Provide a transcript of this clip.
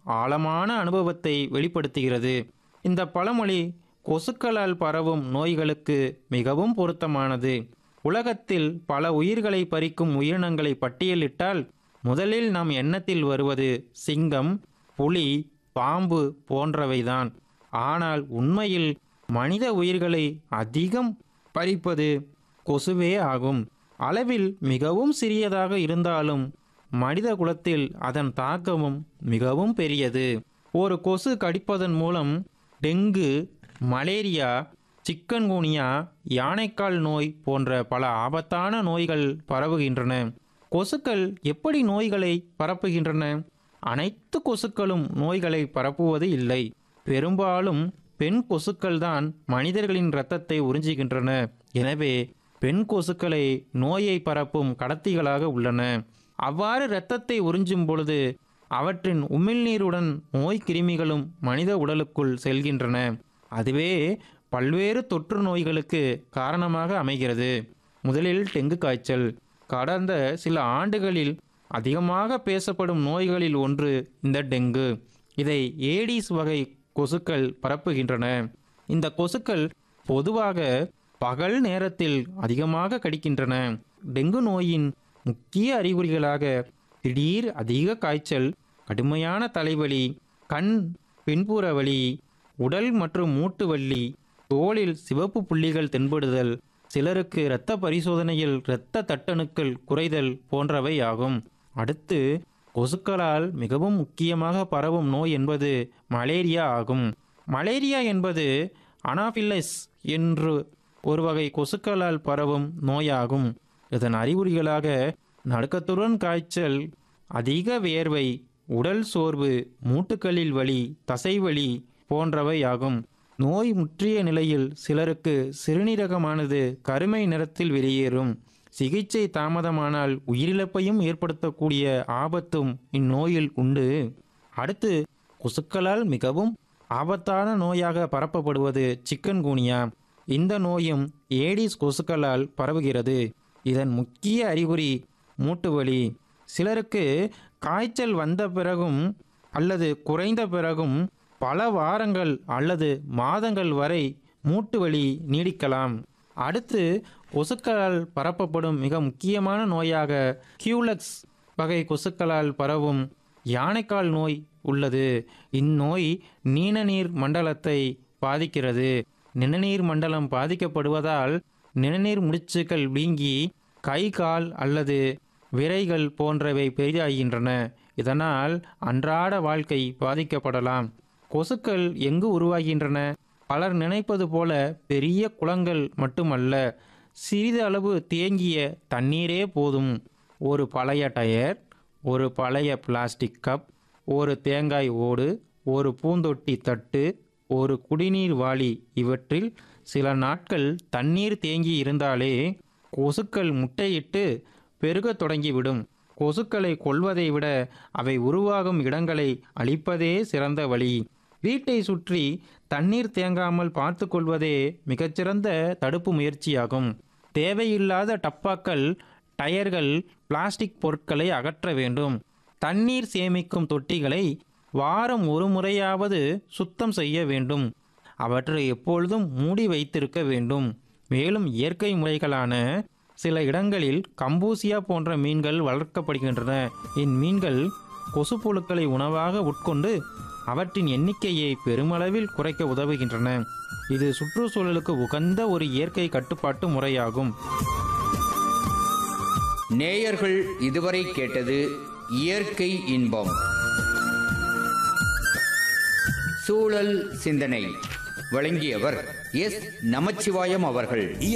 ஆழமான அனுபவத்தை வெளிப்படுத்துகிறது இந்த பழமொழி கொசுக்களால் பரவும் நோய்களுக்கு மிகவும் பொருத்தமானது உலகத்தில் பல உயிர்களை பறிக்கும் உயிரினங்களை பட்டியலிட்டால் முதலில் நம் எண்ணத்தில் வருவது சிங்கம் புலி பாம்பு போன்றவைதான் ஆனால் உண்மையில் மனித உயிர்களை அதிகம் பறிப்பது கொசுவே ஆகும் அளவில் மிகவும் சிறியதாக இருந்தாலும் மனித குலத்தில் அதன் தாக்கமும் மிகவும் பெரியது ஒரு கொசு கடிப்பதன் மூலம் டெங்கு மலேரியா சிக்கன்குனியா யானைக்கால் நோய் போன்ற பல ஆபத்தான நோய்கள் பரவுகின்றன கொசுக்கள் எப்படி நோய்களை பரப்புகின்றன அனைத்து கொசுக்களும் நோய்களை பரப்புவது இல்லை பெரும்பாலும் பெண் கொசுக்கள் தான் மனிதர்களின் இரத்தத்தை உறிஞ்சுகின்றன எனவே பெண் கொசுக்களை நோயை பரப்பும் கடத்திகளாக உள்ளன அவ்வாறு இரத்தத்தை உறிஞ்சும் பொழுது அவற்றின் உமிழ்நீருடன் நோய் கிருமிகளும் மனித உடலுக்குள் செல்கின்றன அதுவே பல்வேறு தொற்று நோய்களுக்கு காரணமாக அமைகிறது முதலில் டெங்கு காய்ச்சல் கடந்த சில ஆண்டுகளில் அதிகமாக பேசப்படும் நோய்களில் ஒன்று இந்த டெங்கு இதை ஏடிஸ் வகை கொசுக்கள் பரப்புகின்றன இந்த கொசுக்கள் பொதுவாக பகல் நேரத்தில் அதிகமாக கடிக்கின்றன டெங்கு நோயின் முக்கிய அறிகுறிகளாக திடீர் அதிக காய்ச்சல் கடுமையான தலைவலி கண் பின்புற வலி உடல் மற்றும் மூட்டு வலி தோலில் சிவப்பு புள்ளிகள் தென்படுதல் சிலருக்கு இரத்த பரிசோதனையில் இரத்த தட்டணுக்கள் குறைதல் போன்றவை ஆகும் அடுத்து கொசுக்களால் மிகவும் முக்கியமாக பரவும் நோய் என்பது மலேரியா ஆகும் மலேரியா என்பது அனாஃபில்லஸ் என்று ஒரு வகை கொசுக்களால் பரவும் நோயாகும் இதன் அறிகுறிகளாக நடுக்கத்துடன் காய்ச்சல் அதிக வியர்வை உடல் சோர்வு மூட்டுக்களில் வலி தசைவலி போன்றவை ஆகும் நோய் முற்றிய நிலையில் சிலருக்கு சிறுநீரகமானது கருமை நிறத்தில் வெளியேறும் சிகிச்சை தாமதமானால் உயிரிழப்பையும் ஏற்படுத்தக்கூடிய ஆபத்தும் இந்நோயில் உண்டு அடுத்து கொசுக்களால் மிகவும் ஆபத்தான நோயாக பரப்பப்படுவது சிக்கன்குனியா இந்த நோயும் ஏடிஸ் கொசுக்களால் பரவுகிறது இதன் முக்கிய அறிகுறி மூட்டு வலி சிலருக்கு காய்ச்சல் வந்த பிறகும் அல்லது குறைந்த பிறகும் பல வாரங்கள் அல்லது மாதங்கள் வரை மூட்டு வலி நீடிக்கலாம் அடுத்து கொசுக்களால் பரப்பப்படும் மிக முக்கியமான நோயாக கியூலக்ஸ் வகை கொசுக்களால் பரவும் யானைக்கால் நோய் உள்ளது இந்நோய் நீணநீர் மண்டலத்தை பாதிக்கிறது நிணநீர் மண்டலம் பாதிக்கப்படுவதால் நிணநீர் முடிச்சுக்கள் வீங்கி கை கால் அல்லது விரைகள் போன்றவை பெரிதாகின்றன இதனால் அன்றாட வாழ்க்கை பாதிக்கப்படலாம் கொசுக்கள் எங்கு உருவாகின்றன பலர் நினைப்பது போல பெரிய குளங்கள் மட்டுமல்ல சிறிது அளவு தேங்கிய தண்ணீரே போதும் ஒரு பழைய டயர் ஒரு பழைய பிளாஸ்டிக் கப் ஒரு தேங்காய் ஓடு ஒரு பூந்தொட்டி தட்டு ஒரு குடிநீர் வாளி இவற்றில் சில நாட்கள் தண்ணீர் தேங்கி இருந்தாலே கொசுக்கள் முட்டையிட்டு பெருகத் தொடங்கிவிடும் கொசுக்களை கொல்வதை விட அவை உருவாகும் இடங்களை அழிப்பதே சிறந்த வழி வீட்டை சுற்றி தண்ணீர் தேங்காமல் பார்த்து கொள்வதே மிகச்சிறந்த தடுப்பு முயற்சியாகும் தேவையில்லாத டப்பாக்கள் டயர்கள் பிளாஸ்டிக் பொருட்களை அகற்ற வேண்டும் தண்ணீர் சேமிக்கும் தொட்டிகளை வாரம் ஒரு முறையாவது சுத்தம் செய்ய வேண்டும் அவற்றை எப்பொழுதும் மூடி வைத்திருக்க வேண்டும் மேலும் இயற்கை முறைகளான சில இடங்களில் கம்பூசியா போன்ற மீன்கள் வளர்க்கப்படுகின்றன இம்மீன்கள் கொசுப்புழுக்களை உணவாக உட்கொண்டு அவற்றின் எண்ணிக்கையை பெருமளவில் குறைக்க உதவுகின்றன இது சுற்றுச்சூழலுக்கு உகந்த ஒரு இயற்கை கட்டுப்பாட்டு முறையாகும் நேயர்கள் இதுவரை கேட்டது இயற்கை இன்பம் சூழல் சிந்தனை வழங்கியவர் எஸ் நமச்சிவாயம் அவர்கள்